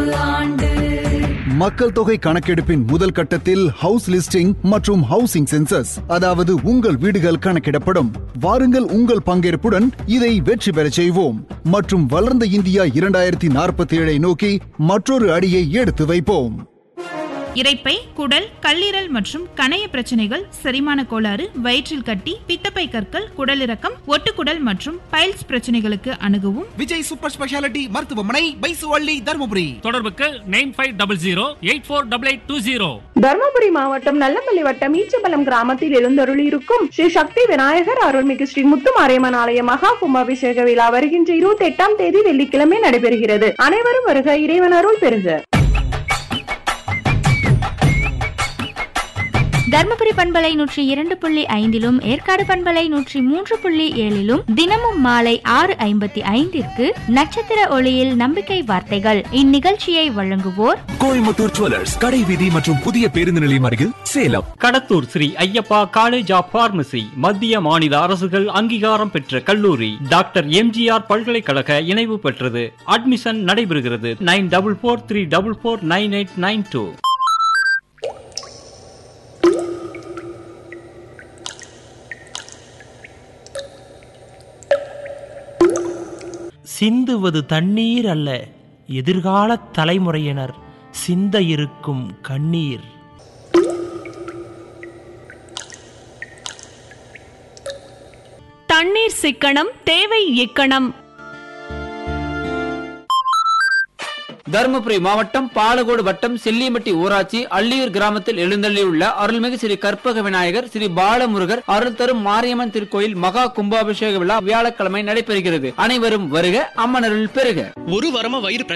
மக்கள் தொகை கணக்கெடுப்பின் முதல் கட்டத்தில் ஹவுஸ் லிஸ்டிங் மற்றும் ஹவுசிங் சென்சஸ் அதாவது உங்கள் வீடுகள் கணக்கிடப்படும் வாருங்கள் உங்கள் பங்கேற்புடன் இதை வெற்றி பெறச் செய்வோம் மற்றும் வளர்ந்த இந்தியா இரண்டாயிரத்தி நாற்பத்தி ஏழை நோக்கி மற்றொரு அடியை எடுத்து வைப்போம் இரைப்பை குடல் கல்லீரல் மற்றும் கணைய பிரச்சனைகள் செரிமான கோளாறு வயிற்றில் கட்டி பித்தப்பை கற்கள் குடலிறக்கம் ஒட்டுக்குடல் மற்றும் பைல்ஸ் பிரச்சனைகளுக்கு அணுகவும் விஜய் சூப்பர் ஸ்பெஷாலிட்டி மருத்துவமனை பைசுவள்ளி தருமபுரி தொடர்புக்கு nine five double zero eight four double eight two zero Dharmapuri மாவட்டம் நல்லப்பள்ளி வட்டம் ஈச்சபலம் கிராமத்தில் எழுந்தருளி இருக்கும் ஸ்ரீ சக்தி விநாயகர் அருள்மிகு ஸ்ரீ முத்துமாரியம்மன் ஆலய மகா கும்பாபிஷேக விழா வருகின்ற இருபத்தி எட்டாம் தேதி வெள்ளிக்கிழமை நடைபெறுகிறது அனைவரும் வருக இறைவன் அருள் பெறுக தர்மபுரி பண்பலை நூற்றி இரண்டு புள்ளி ஐந்திலும் ஏற்காடு பண்பலை நூற்றி மூன்று புள்ளி ஏழிலும் தினமும் மாலை ஆறு ஐம்பத்தி ஐந்திற்கு நட்சத்திர ஒளியில் நம்பிக்கை வார்த்தைகள் இந்நிகழ்ச்சியை வழங்குவோர் கோயம்புத்தூர் ஜுவல்லர்ஸ் கடை வீதி மற்றும் புதிய பேருந்து நிலையம் அருகில் Salem Kadathur Sri Ayyappa college of pharmacy மத்திய மாநில அரசுகள் அங்கீகாரம் பெற்ற கல்லூரி டாக்டர் எம்ஜிஆர் பல்கலைக்கழக இணைவு பெற்றது அட்மிஷன் நடைபெறுகிறது nine double four three double four nine eight nine two சிந்துவது தண்ணீர் அல்ல எதிர்கால தலைமுறையினர் சிந்த இருக்கும் கண்ணீர் தண்ணீர் சிக்கனம் தேவை இக்கணம் தருமபுரி மாவட்டம் பாலகோடு வட்டம் செல்லிமட்டி ஊராட்சி அள்ளியூர் கிராமத்தில் எழுந்தள்ளியுள்ள அருள்மிகு ஸ்ரீ கற்பக விநாயகர் ஸ்ரீ பாலமுருகர் அருள் தரும் மாரியம்மன் திருக்கோயில் மகா கும்பாபிஷேக விழா வியாழக்கிழமை நடைபெறுகிறது அனைவரும் வருக அம்மன் அருள் பெறுக ஒரு வாரமா வயிறு